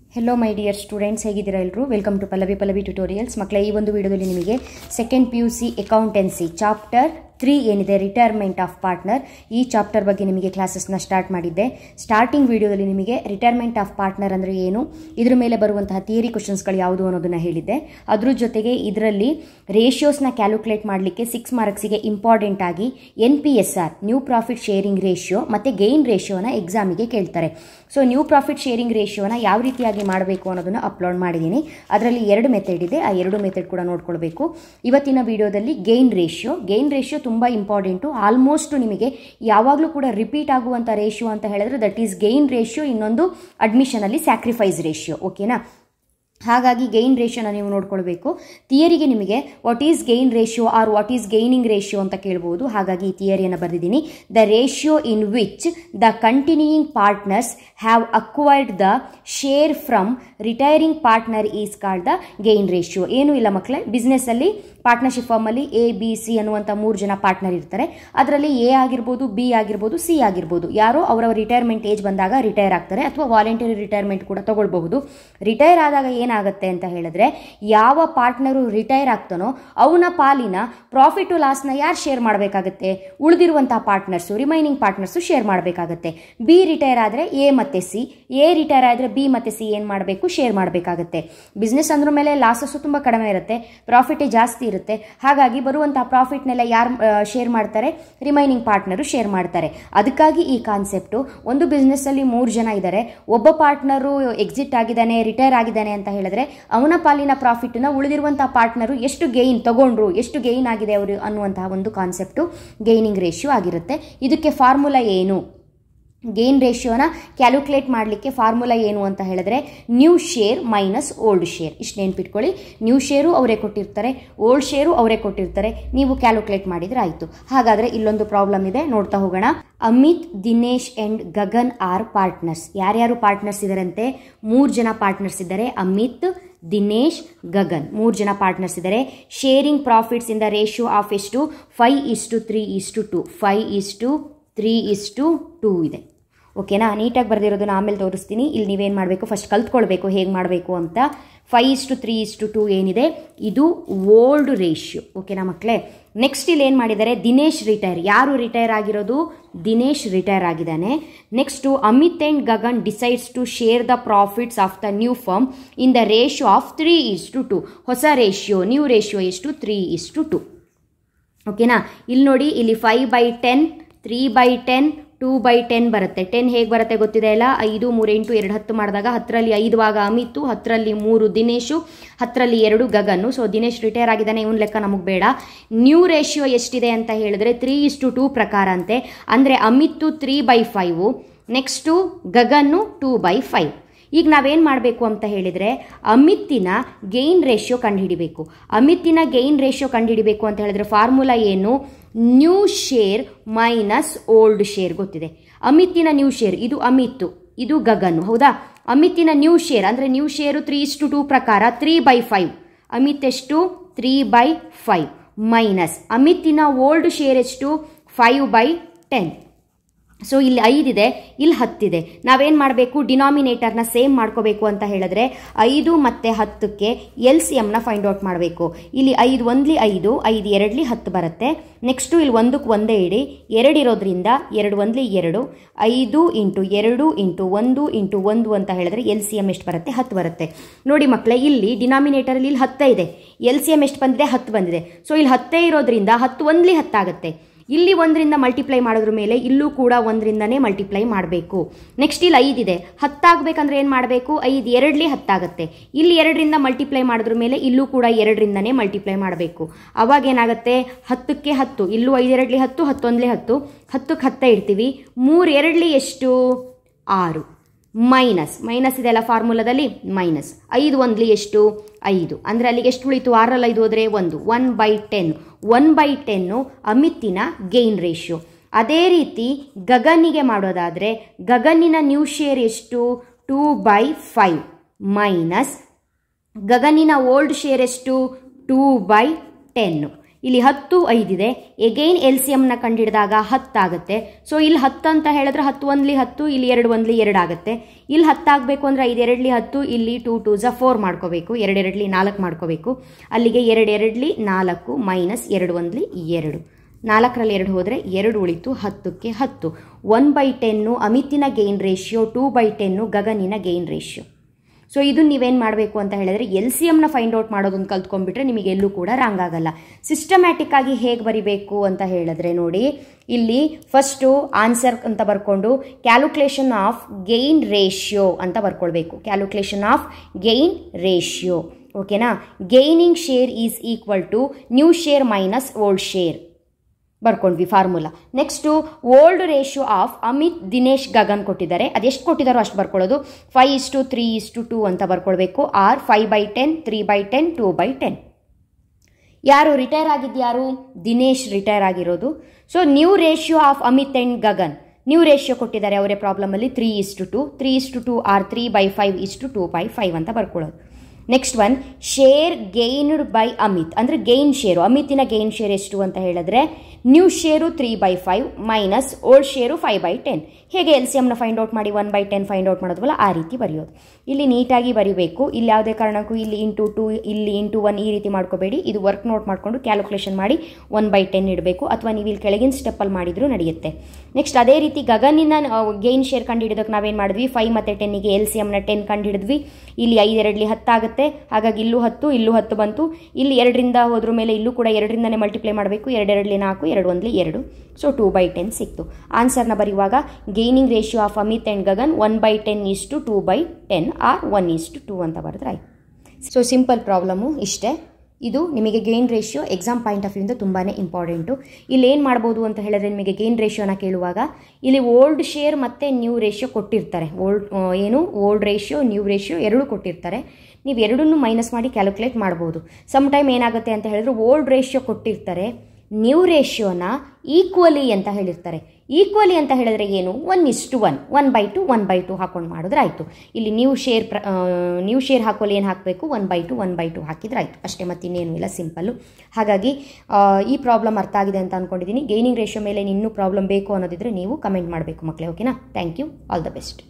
hello my dear students ಹೇಗಿದ್ದೀರಾ ಎಲ್ಲರೂ welcome to Pallavi Pallavi tutorials ಮಕ್ಕಳೇ ಈ ಒಂದು ವಿಡಿಯೋದಲ್ಲಿ ನಿಮಗೆ second P U C accountancy chapter three ಏನಿದೆ ರಿಟೈರ್ಮೆಂಟ್ ಆಫ್ ಪಾರ್ಟ್ನರ್ ಈ ಚಾಪ್ಟರ್ ಬಗ್ಗೆ ನಿಮಗೆ ಕ್ಲಾಸಸ್ನ ಸ್ಟಾರ್ಟ್ ಮಾಡಿದ್ದೆ ಸ್ಟಾರ್ಟಿಂಗ್ ವಿಡಿಯೋದಲ್ಲಿ ನಿಮಗೆ ರಿಟೈರ್ಮೆಂಟ್ ಆಫ್ ಪಾರ್ಟ್ನರ್ ಅಂದರೆ ಏನು ಇದ್ರ ಮೇಲೆ ಬರುವಂತಹ ಥಿಯರಿ ಕ್ವಶನ್ಸ್ಗಳು ಯಾವುದು ಅನ್ನೋದನ್ನು ಹೇಳಿದ್ದೆ ಅದ್ರ ಜೊತೆಗೆ ಇದರಲ್ಲಿ ರೇಷಿಯೋಸ್ನ ಕ್ಯಾಲ್ಕುಲೇಟ್ ಮಾಡಲಿಕ್ಕೆ ಸಿಕ್ಸ್ ಮಾರ್ಕ್ಸಿಗೆ ಇಂಪಾರ್ಟೆಂಟ್ ಆಗಿ N P S R new profit sharing ratio ಮತ್ತು ಗೈನ್ ರೇಷಿಯೋನ ಎಕ್ಸಾಮಿಗೆ ಕೇಳ್ತಾರೆ ಸೊ ನ್ಯೂ ಪ್ರಾಫಿಟ್ ಶೇರಿಂಗ್ ರೇಷಿಯೋನ ಯಾವ ರೀತಿಯಾಗಿ ಮಾಡಬೇಕು ಅನ್ನೋದನ್ನು ಅಪ್ಲೋಡ್ ಮಾಡಿದ್ದೀನಿ ಅದರಲ್ಲಿ ಎರಡು ಮೆಥಡ್ ಇದೆ ಆ ಎರಡು ಮೆಥಡ್ ಕೂಡ ನೋಡ್ಕೊಳ್ಬೇಕು ಇವತ್ತಿನ ವಿಡಿಯೋದಲ್ಲಿ ಗೈನ್ ರೇಷಿಯೋ ಗೈನ್ ರೇಷಿಯೋ ತುಂಬ ಇಂಪಾರ್ಟೆಂಟು ಆಲ್ಮೋಸ್ಟ್ ನಿಮಗೆ ಯಾವಾಗಲೂ ಕೂಡ ರಿಪೀಟ್ ಆಗುವಂಥ ರೇಷಿಯೋ ಅಂತ ಹೇಳಿದ್ರೆ ದಟ್ ಈಸ್ ಗೈನ್ ರೇಷಿಯೋ ಇನ್ನೊಂದು ಅಡ್ಮಿಷನಲ್ಲಿ ಸ್ಯಾಕ್ರಿಫೈಸ್ ರೇಷಿಯೋ ಓಕೆನಾ ಹಾಗಾಗಿ ಗೈನ್ ರೇಷಿಯೋನ ನೀವು ನೋಡ್ಕೊಳ್ಬೇಕು ಥಿಯರಿಗೆ ನಿಮಗೆ what is gain ratio or what is gaining ratio ಅಂತ ಕೇಳ್ಬೋದು ಹಾಗಾಗಿ ಈ ಥಿಯರಿಯನ್ನು ಬರೆದಿದ್ದೀನಿ the ratio in which the continuing partners have acquired the share from retiring partner is called the gain ratio ಏನೂ ಇಲ್ಲ ಮಕ್ಕಳೇ ಬಿಸ್ನೆಸ್ಸಲ್ಲಿ ಪಾರ್ಟ್ನರ್ಶಿಪ್ ಫಾರ್ಮಲ್ಲಿ ಎ ಬಿ ಸಿ ಅನ್ನುವಂಥ ಮೂರು ಜನ ಪಾರ್ಟ್ನರ್ ಇರ್ತಾರೆ ಅದರಲ್ಲಿ ಎ ಆಗಿರ್ಬೋದು ಬಿ ಆಗಿರ್ಬೋದು ಸಿ ಆಗಿರ್ಬೋದು ಯಾರೋ ಅವರವರ ರಿಟೈರ್ಮೆಂಟ್ ಏಜ್ ಬಂದಾಗ ರಿಟೈರ್ ಆಗ್ತಾರೆ ಅಥವಾ ವಾಲಂಟರಿ ರಿಟೈರ್ಮೆಂಟ್ ಕೂಡ ತಗೊಳ್ಬಹುದು ರಿಟೈರ್ ಆದಾಗ ಏನಾಗುತ್ತೆ ಅಂತ ಹೇಳಿದ್ರೆ ಯಾವ ಪಾರ್ಟ್ನರು ರಿಟೈರ್ ಆಗ್ತಾನೋ ಅವನ ಪಾಲಿನ ಪ್ರಾಫಿಟ್ ಲಾಸ್ನ ಯಾರು ಶೇರ್ ಮಾಡಬೇಕಾಗುತ್ತೆ ಉಳಿದಿರುವಂತಹ ಪಾರ್ಟ್ನರ್ಸು ರಿಮೈನಿಂಗ್ ಪಾರ್ಟ್ನರ್ಸು ಶೇರ್ ಮಾಡಬೇಕಾಗುತ್ತೆ ಬಿ ರಿಟೈರ್ ಆದರೆ ಎ ಮತ್ತೆ ಸಿ ಎ ರಿಟೈರ್ ಆದರೆ ಬಿ ಮತ್ತೆ ಸಿ ಏನು ಮಾಡಬೇಕು ಶೇರ್ ಮಾಡಬೇಕಾಗುತ್ತೆ ಬಿಸ್ನೆಸ್ ಅಂದ್ರ ಮೇಲೆ ಲಾಸಸ್ಸು ತುಂಬ ಕಡಿಮೆ ಇರುತ್ತೆ ಪ್ರಾಫಿಟೇ ಜಾಸ್ತಿ ಇರುತ್ತೆ ಹಾಗಾಗಿ ಬರುವಂತಹ ಪ್ರಾಫಿಟ್ನೆಲ್ಲ ಯಾರು ಶೇರ್ ಮಾಡ್ತಾರೆ ರಿಮೈನಿಂಗ್ ಪಾರ್ಟ್ನರು ಶೇರ್ ಮಾಡ್ತಾರೆ ಅದಕ್ಕಾಗಿ ಈ ಕಾನ್ಸೆಪ್ಟು ಒಂದು ಬಿಸ್ನೆಸ್ಸಲ್ಲಿ ಮೂರು ಜನ ಇದ್ದಾರೆ ಒಬ್ಬ ಪಾರ್ಟ್ನರು ಎಕ್ಸಿಟ್ ಆಗಿದ್ದಾನೆ ರಿಟೈರ್ ಆಗಿದ್ದಾನೆ ಅಂತ ಹೇಳಿದ್ರೆ ಅವನ ಪಾಲಿನ ಪ್ರಾಫಿಟ್ನ ಉಳಿದಿರುವಂತಹ ಪಾರ್ಟ್ನರು ಎಷ್ಟು ಗೈನ್ ತಗೊಂಡ್ರು ಎಷ್ಟು ಗೈನ್ ಆಗಿದೆ ಅವರು ಅನ್ನುವಂತಹ ಒಂದು ಕಾನ್ಸೆಪ್ಟು ಗೈನಿಂಗ್ ರೇಷಿಯೋ ಆಗಿರುತ್ತೆ ಇದಕ್ಕೆ ಫಾರ್ಮುಲಾ ಏನು ಗೇನ್ ರೇಷಿಯೋನ ಕ್ಯಾಲ್ಕುಲೇಟ್ ಮಾಡಲಿಕ್ಕೆ ಫಾರ್ಮುಲಾ ಏನು ಅಂತ ಹೇಳಿದ್ರೆ new share minus old share ಇಷ್ಟು ನೆನ್ಪಿಟ್ಕೊಳ್ಳಿ ನ್ಯೂ ಶೇರು ಅವರೇ ಕೊಟ್ಟಿರ್ತಾರೆ ಓಲ್ಡ್ ಶೇರು ಅವರೇ ಕೊಟ್ಟಿರ್ತಾರೆ ನೀವು ಕ್ಯಾಲ್ಕುಲೇಟ್ ಮಾಡಿದ್ರೆ ಆಯಿತು ಹಾಗಾದರೆ ಇಲ್ಲೊಂದು ಪ್ರಾಬ್ಲಮ್ ಇದೆ ನೋಡ್ತಾ ಹೋಗೋಣ Amit Dinesh and Gagan are partners ಯಾರ್ಯಾರು ಪಾರ್ಟ್ನರ್ಸ್ ಇದ್ದಾರಂತೆ ಮೂರು ಜನ ಪಾರ್ಟ್ನರ್ಸ್ ಇದ್ದಾರೆ ಅಮಿತ್ ದಿನೇಶ್ ಗಗನ್ ಮೂರು ಜನ ಪಾರ್ಟ್ನರ್ಸ್ ಇದ್ದಾರೆ sharing profits in the ratio of ಎಷ್ಟು five is to three is to two five is to three is to two ಇದೆ ಓಕೆನಾ ನೀಟಾಗಿ ಬರೆದಿರೋದನ್ನ ಆಮೇಲೆ ತೋರಿಸ್ತೀನಿ ಇಲ್ಲಿ ನೀವೇನು ಮಾಡಬೇಕು ಫಸ್ಟ್ ಕಲ್ತ್ಕೊಳ್ಬೇಕು ಹೇಗೆ ಮಾಡಬೇಕು ಅಂತ five is to three is to two ಏನಿದೆ ಇದು ಓಲ್ಡ್ ರೇಷಿಯೋ ಓಕೆನಾ ಮಕ್ಕಳೇ ನೆಕ್ಸ್ಟ್ ಇಲ್ಲಿ ಏನು ಮಾಡಿದ್ದಾರೆ ದಿನೇಶ್ ರಿಟೈರ್ ಯಾರು ರಿಟೈರ್ ಆಗಿರೋದು ದಿನೇಶ್ ರಿಟೈರ್ ಆಗಿದ್ದಾನೆ next Amit and Gagan decides to share the profits of the new firm in the ratio of three is to two ಹೊಸ ರೇಷಿಯೋ ನ್ಯೂ ರೇಷಿಯೋ ಎಷ್ಟು ತ್ರೀ ಇಸ್ ಟು ಟು ಓಕೆನಾ ಇಲ್ಲಿ ನೋಡಿ ಇಲ್ಲಿ five by ten three by ten two by ten ಬರುತ್ತೆ ten ಹೇಗೆ ಬರುತ್ತೆ ಗೊತ್ತಿದೆ ಅಲ್ಲ ಐದು ಮೂರು ಎಂಟು ಎರಡು ಹತ್ತು ಮಾಡಿದಾಗ ಹತ್ತರಲ್ಲಿ ಐದು ಭಾಗ ಅಮಿತು ಹತ್ತರಲ್ಲಿ ಮೂರು ದಿನೇಶು ಹತ್ತರಲ್ಲಿ ಎರಡು ಗಗನ್ನು ಸೊ ದಿನೇಶ್ ರಿಟೈರ್ ಆಗಿದ್ದಾನೆ ಇವನ್ ಲೆಕ್ಕ ನಮಗೆ ಬೇಡ ನ್ಯೂ ರೇಷಿಯೋ ಎಷ್ಟಿದೆ ಅಂತ ಹೇಳಿದ್ರೆ ತ್ರೀ ಇಸ್ ಟು ಟೂ ಪ್ರಕಾರ ಅಂತೆ ಅಂದರೆ Amit three by five next Gagan two by five ಈಗ ನಾವೇನು ಮಾಡಬೇಕು ಅಂತ ಹೇಳಿದರೆ ಅಮಿತ್ತಿನ ಗೈನ್ ರೇಷಿಯೋ ಕಂಡುಹಿಡಿಬೇಕು ಅಮಿತ್ತಿನ ಗೈನ್ ರೇಷಿಯೋ ಕಂಡುಹಿಡಿಬೇಕು ಅಂತ ಹೇಳಿದ್ರೆ ಫಾರ್ಮುಲಾ ಏನು new share minus old share ಗೊತ್ತಿದೆ ಅಮಿತ್ತಿನ ನ್ಯೂ ಶೇರ್ ಇದು ಅಮಿತ್ತು ಇದು ಗಗನು ಹೌದಾ ಅಮಿತ್ತಿನ ನ್ಯೂ ಶೇರ್ ಅಂದರೆ ನ್ಯೂ ಶೇರು ತ್ರೀ ಇಷ್ಟು ಟೂ ಪ್ರಕಾರ ತ್ರೀ ಬೈ ಫೈವ್ ಅಮಿತ್ ಎಷ್ಟು ತ್ರೀ ಬೈ ಫೈವ್ ಮೈನಸ್ ಅಮಿತ್ತಿನ ಓಲ್ಡ್ ಶೇರ್ ಎಷ್ಟು ಫೈವ್ ಬೈ ಟೆನ್ ಸೊ ಇಲ್ಲಿ ಐದಿದೆ ಇಲ್ಲಿ ಹತ್ತಿದೆ ನಾವೇನು ಮಾಡಬೇಕು ಡಿನಾಮಿನೇಟರ್ನ ಸೇಮ್ ಮಾಡ್ಕೋಬೇಕು ಅಂತ ಹೇಳಿದ್ರೆ ಐದು ಮತ್ತು ಹತ್ತಕ್ಕೆ ಎಲ್ ಸಿ ಎಮ್ನ ಫೈಂಡ್ ಔಟ್ ಮಾಡಬೇಕು ಇಲ್ಲಿ ಐದು ಒಂದ್ಲಿ ಐದು ಐದು ಎರಡ್ಲಿ ಹತ್ತು ಬರುತ್ತೆ ನೆಕ್ಸ್ಟು ಇಲ್ಲಿ ಒಂದಕ್ಕೆ ಒಂದೇ ಇಡಿ ಎರಡು ಇರೋದ್ರಿಂದ ಎರಡು ಒಂದ್ಲಿ ಎರಡು ಐದು ಇಂಟು ಎರಡು ಇಂಟು ಒಂದು ಇಂಟು ಒಂದು ಅಂತ ಹೇಳಿದ್ರೆ ಎಲ್ ಸಿ ಎಮ್ ಎಷ್ಟು ಬರುತ್ತೆ ಹತ್ತು ಬರುತ್ತೆ ನೋಡಿ ಮಕ್ಕಳೇ ಇಲ್ಲಿ ಡಿನಾಮಿನೇಟರಲ್ಲಿ ಇಲ್ಲಿ ಹತ್ತೇ ಇದೆ ಎಲ್ ಸಿ ಎಮ್ ಎಷ್ಟು ಬಂದಿದೆ ಹತ್ತು ಬಂದಿದೆ ಸೊ ಇಲ್ಲಿ ಹತ್ತೇ ಇರೋದ್ರಿಂದ ಹತ್ತು ಒಂದ್ಲಿ ಹತ್ತಾಗುತ್ತೆ ಇಲ್ಲಿ ಒಂದರಿಂದ ಮಲ್ಟಿಪ್ಲೈ ಮಾಡೋದ್ರ ಮೇಲೆ ಇಲ್ಲೂ ಕೂಡ ಒಂದರಿಂದನೇ ಮಲ್ಟಿಪ್ಲೈ ಮಾಡಬೇಕು ನೆಕ್ಸ್ಟ್ ಇಲ್ಲಿ ಐದಿದೆ ಹತ್ತಾಗಬೇಕಂದ್ರೆ ಏನು ಮಾಡಬೇಕು ಐದು ಎರಡ್ಲಿ ಹತ್ತಾಗುತ್ತೆ ಇಲ್ಲಿ ಎರಡರಿಂದ ಮಲ್ಟಿಪ್ಲೈ ಮಾಡೋದ್ರ ಮೇಲೆ ಇಲ್ಲೂ ಕೂಡ ಎರಡರಿಂದನೇ ಮಲ್ಟಿಪ್ಲೈ ಮಾಡಬೇಕು ಅವಾಗ ಏನಾಗುತ್ತೆ ಹತ್ತಕ್ಕೆ ಹತ್ತು ಇಲ್ಲೂ ಐದೆರಡ್ಲಿ ಹತ್ತು ಹತ್ತೊಂದಲೇ ಹತ್ತು ಹತ್ತಕ್ಕೆ ಹತ್ತ ಇಡ್ತೀವಿ ಮೂರು ಎರಡ್ಲಿ ಎಷ್ಟು ಆರು ಮೈನಸ್ ಮೈನಸ್ ಇದೆಲ್ಲ ಫಾರ್ಮುಲಾದಲ್ಲಿ ಮೈನಸ್ ಐದು ಒಂದ್ಲಿ ಎಷ್ಟು ಐದು ಅಂದರೆ ಅಲ್ಲಿಗೆ ಎಷ್ಟು ಉಳಿತು ಆರಲ್ಲಿ ಐದು ಹೋದರೆ ಒಂದು one by ten one by ten ಅಮಿತ್ತಿನ ಗೈನ್ ರೇಷಿಯೋ ಅದೇ ರೀತಿ ಗಗನ್ನಿಗೆ ಮಾಡೋದಾದರೆ ಗಗನ್ನಿನ ನ್ಯೂ ಶೇರ್ ಎಷ್ಟು ಟೂ ಬೈ ಫೈವ್ ಮೈನಸ್ ಗಗನ್ನಿನ ಓಲ್ಡ್ ಶೇರ್ ಎಷ್ಟು ಟೂ ಬೈ ಟೆನ್ನು ಇಲ್ಲಿ ಹತ್ತು ಐದಿದೆ ಎಗೈನ್ ಎಲ್ ಸಿ ಎಮ್ನ ಕಂಡಿಡಿದಾಗ ಹತ್ತಾಗುತ್ತೆ ಸೊ ಇಲ್ಲಿ ಹತ್ತು ಅಂತ ಹೇಳಿದ್ರೆ ಹತ್ತು ಒಂದ್ಲಿ ಹತ್ತು ಇಲ್ಲಿ ಎರಡು ಒಂದ್ಲಿ ಎರಡು ಆಗುತ್ತೆ ಇಲ್ಲಿ ಹತ್ತಾಗಬೇಕು ಅಂದರೆ ಐದು ಎರಡ್ಲಿ ಹತ್ತು ಇಲ್ಲಿ ಟೂ ಟೂ ಝ ಫೋರ್ ಮಾಡ್ಕೋಬೇಕು ಎರಡೆರಡ್ಲಿ ನಾಲ್ಕು ಮಾಡ್ಕೋಬೇಕು ಅಲ್ಲಿಗೆ ಎರಡೆರಡ್ಲಿ ನಾಲ್ಕು ಮೈನಸ್ ಎರಡು ಒಂದ್ಲಿ ಎರಡು ನಾಲ್ಕರಲ್ಲಿ ಎರಡು ಹೋದರೆ ಎರಡು ಉಳಿತು ಹತ್ತಕ್ಕೆ ಹತ್ತು ಒನ್ ಬೈ ಟೆನ್ನು ಅಮಿತಿನ gain ratio two by ten ಗಗನಿನ ಗೇನ್ ರೇಷಿಯೋ ಸೊ ಇದು ನೀವೇನು ಮಾಡಬೇಕು ಅಂತ ಹೇಳಿದ್ರೆ ಎಲ್ ಸಿ ಎಮ್ನ ಫೈಂಡ್ ಔಟ್ ಮಾಡೋದನ್ನು ಕಲ್ತ್ಕೊಂಡ್ಬಿಟ್ರೆ ನಿಮಗೆ ಎಲ್ಲೂ ಕೂಡ ರಾಂಗ್ ಆಗಲ್ಲ ಸಿಸ್ಟಮ್ಯಾಟಿಕ್ ಆಗಿ ಹೇಗೆ ಬರಿಬೇಕು ಅಂತ ಹೇಳಿದ್ರೆ ನೋಡಿ ಇಲ್ಲಿ ಫಸ್ಟು ಆನ್ಸರ್ ಅಂತ ಬರ್ಕೊಂಡು ಕ್ಯಾಲ್ಕುಲೇಷನ್ ಆಫ್ ಗೇನ್ ರೇಷಿಯೋ ಅಂತ ಬರ್ಕೊಳ್ಬೇಕು ಕ್ಯಾಲ್ಕುಲೇಷನ್ ಆಫ್ ಗೇನ್ ರೇಷಿಯೋ ಓಕೆನಾ gaining share is equal to new share minus old share ಬರ್ಕೊಂಡ್ವಿ formula next old ratio of Amit Dinesh Gagan ಕೊಟ್ಟಿದ್ದಾರೆ ಅದೆಷ್ಟು ಕೊಟ್ಟಿದ್ದಾರೋ ಅಷ್ಟು ಬರ್ಕೊಳ್ಳೋದು five is to three is to two ಅಂತ ಬರ್ಕೊಳ್ಬೇಕು or five by ten three by ten two by ten ಯಾರು ರಿಟೈರ್ ಆಗಿದ್ಯಾರು ದಿನೇಶ್ ರಿಟೈರ್ ಆಗಿರೋದು so new ratio of Amit and Gagan new ratio ಕೊಟ್ಟಿದ್ದಾರೆ ಅವರೇ ಪ್ರಾಬ್ಲಮಲ್ಲಿ three is to two three is to two or three by five is to two by five ಅಂತ ಬರ್ಕೊಳ್ಳೋದು next one share gained by Amit ಅಂದರೆ gain share ಅಮಿತಿನ ಗೇನ್ ಶೇರ್ ಎಷ್ಟು ಅಂತ ಹೇಳಿದ್ರೆ new share three by five minus old share five by ten ಹೇಗೆ L C ಎಮ್ನ find out ಮಾಡಿ one by ten find out ಮಾಡೋದ್ವಲ್ಲ ಆ ರೀತಿ ಬರೆಯೋದು ಇಲ್ಲಿ ನೀಟಾಗಿ ಬರೀಬೇಕು ಇಲ್ಲಿ ಯಾವುದೇ ಕಾರಣಕ್ಕೂ ಇಲ್ಲಿ ಇಂಟು ಟು ಇಲ್ಲಿ ಇಂಟು ಒನ್ ಈ ರೀತಿ ಮಾಡ್ಕೋಬೇಡಿ ಇದು ವರ್ಕ್ ನೋಟ್ ಮಾಡಿಕೊಂಡು ಕ್ಯಾಲ್ಕುಲೇಷನ್ ಮಾಡಿ ಒನ್ ಬೈ ಟೆನ್ ಇಡಬೇಕು ಅಥವಾ ನೀವು ಇಲ್ಲಿ ಕೆಳಗಿನ ಸ್ಟೆಪ್ಪಲ್ಲಿ ಮಾಡಿದರೂ ನಡೆಯುತ್ತೆ ನೆಕ್ಸ್ಟ್ ಅದೇ ರೀತಿ ಗಗನಿನ ಗೇನ್ ಶೇರ್ ಕಂಡುಹಿಡಿದಕ್ಕೆ ನಾವೇನು ಮಾಡಿದ್ವಿ ಫೈವ್ ಮತ್ತು ಟೆನ್ನಿಗೆ ಎಲ್ ಸಿ ಎಮ್ನ ಟೆನ್ ಕಂಡುಹಿಡಿದ್ವಿ ಇಲ್ಲಿ ಐದೆರಡ್ಲಿ ಹತ್ತಾಗುತ್ತೆ ಹಾಗಾಗಿ ಇಲ್ಲೂ ಹತ್ತು ಇಲ್ಲೂ ಹತ್ತು ಬಂತು ಇಲ್ಲಿ ಎರಡರಿಂದ ಹೋದ್ರ ಮೇಲೆ ಇಲ್ಲೂ ಕೂಡ ಎರಡರಿಂದನೇ ಮಲ್ಟಿಪ್ಲೈ ಮಾಡಬೇಕು ಎರಡೆರಡ್ಲಿ ನಾಲ್ಕು ಎರಡು ಒಂದ್ಲಿ ಎರಡು ಸೊ ಟೂ ಬೈ ಟೆನ್ ಸಿಕ್ತು ಆನ್ಸರ್ನ ಬರೆಯುವಾಗ gaining ratio of Amit and Gagan one by ten is to two by ten or one is to two ಅಂತ ಬರೆದ್ರೆ ಆಯ್ತು ಸೊ ಸಿಂಪಲ್ ಪ್ರಾಬ್ಲಮು ಇಷ್ಟೇ ಇದು ನಿಮಗೆ gain ratio exam point of ವ್ಯೂಯಿಂದ ತುಂಬಾ ಇಂಪಾರ್ಟೆಂಟು ಇಲ್ಲಿ ಏನು ಮಾಡ್ಬೋದು ಅಂತ ಹೇಳಿದ್ರೆ ನಿಮಗೆ ಗೇನ್ ರೇಷಿಯೋನ ಕೇಳುವಾಗ ಇಲ್ಲಿ ಓಲ್ಡ್ ಶೇರ್ ಮತ್ತು ನ್ಯೂ ರೇಷಿಯೋ ಕೊಟ್ಟಿರ್ತಾರೆ ಓಲ್ಡ್ ಏನು ಓಲ್ಡ್ ರೇಷಿಯೋ ನ್ಯೂ ರೇಷಿಯೋ ಎರಡೂ ಕೊಟ್ಟಿರ್ತಾರೆ ನೀವು ಎರಡನ್ನೂ ಮೈನಸ್ ಮಾಡಿ ಕ್ಯಾಲ್ಕುಲೇಟ್ ಮಾಡ್ಬೋದು ಸಮ್ ಟೈಮ್ ಏನಾಗುತ್ತೆ ಅಂತ ಹೇಳಿದ್ರೆ ಓಲ್ಡ್ ರೇಷಿಯೋ ಕೊಟ್ಟಿರ್ತಾರೆ ನ್ಯೂ ರೇಷಿಯೋನ ಈಕ್ವಲಿ ಅಂತ ಹೇಳಿರ್ತಾರೆ ಈಕ್ವಲಿ ಅಂತ ಹೇಳಿದ್ರೆ ಏನು ಒನ್ ಇಷ್ಟು one one by two one by two ಹಾಕೊಂಡು ಮಾಡಿದ್ರೆ ಆಯಿತು ಇಲ್ಲಿ ನ್ಯೂ ಶೇರ್ ಪ್ರ ನ್ಯೂ ಶೇರ್ ಹಾಕೋಲಿ ಏನು ಹಾಕಬೇಕು one by two one by two ಹಾಕಿದ್ರೆ ಆಯಿತು ಅಷ್ಟೇ ಮತ್ತೆ ಇನ್ನೇನು ಇಲ್ಲ ಸಿಂಪಲ್ಲು ಹಾಗಾಗಿ ಈ ಪ್ರಾಬ್ಲಮ್ ಅರ್ಥ ಆಗಿದೆ ಅಂತ ಅಂದ್ಕೊಂಡಿದ್ದೀನಿ ಗೇನಿಂಗ್ ರೇಷಿಯೋ ಮೇಲೆ ಇನ್ನೂ ಪ್ರಾಬ್ಲಮ್ ಬೇಕು ಅನ್ನೋದಿದ್ರೆ ನೀವು ಕಮೆಂಟ್ ಮಾಡಬೇಕು ಮಕ್ಕಳೇ ಓಕೆನಾ thank you all the best